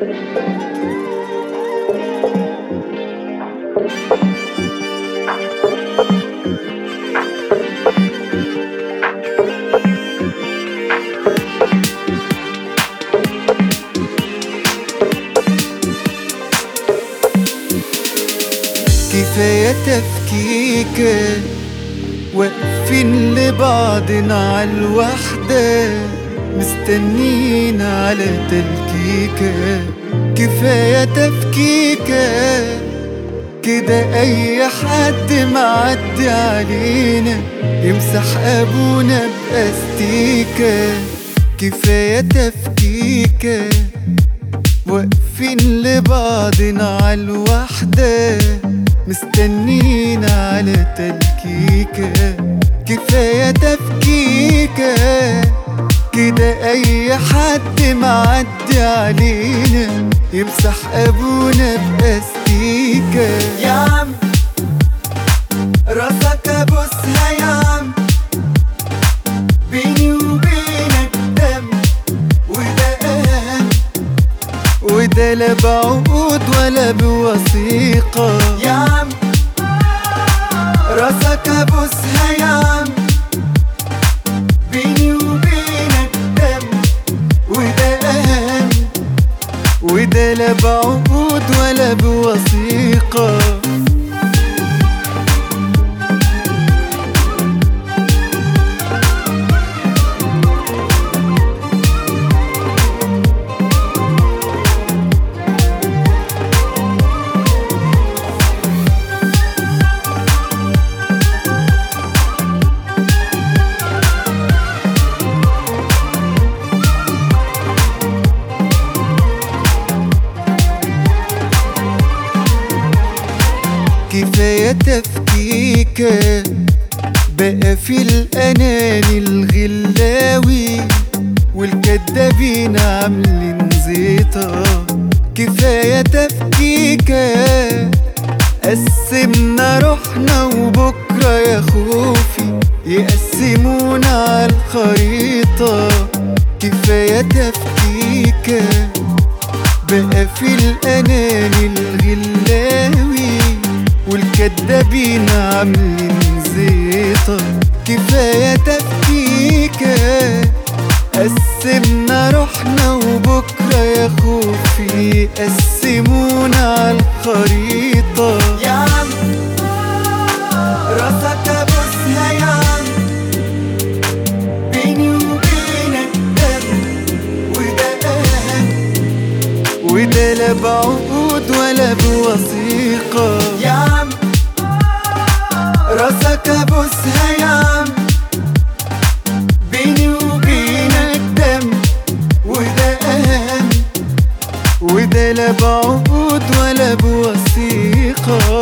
كفاية تفكيكة واقفين لبعضنا عالوحدة مستنين على تلكيكة كفاية تفكيكة كده أي حد معدي علينا يمسح أبونا بأستيكة كفاية تفكيكة واقفين لبعضنا عالوحدة مستنين على تلكيكة كفاية تفكيكة كده أي حد معدي علينا يمسح أبونا بأستيكة يا عم راسك أبوسها يا عم بيني وبينك دم وده أهم وده لا بعقود ولا بوثيقة يا عم راسك أبوسها يا عم بيني وبينك دم وده أهم وده لا بعقود ولا بوثيقة كفاية تفكيكة بقى في الأناني الغلاوي والكدابين عاملين زيطة كفاية تفكيكة قسمنا روحنا وبكرة يا خوفي يقسمونا عالخريطة كفاية تفكيكة بقى في الأناني الغلاوي والكدابين عاملين زيطة كفاية تفكيكة قسمنا روحنا وبكرة يا خوفي يقسمونا عالخريطة يا عم راسك أبوسها يا عم بيني وبينك دم وده أهم وده لا بعقود ولا بوثيقة يا عم راسك أبوسها يا عم بيني وبينك دم وده أهم وده لا بعقود ولا بوثيقة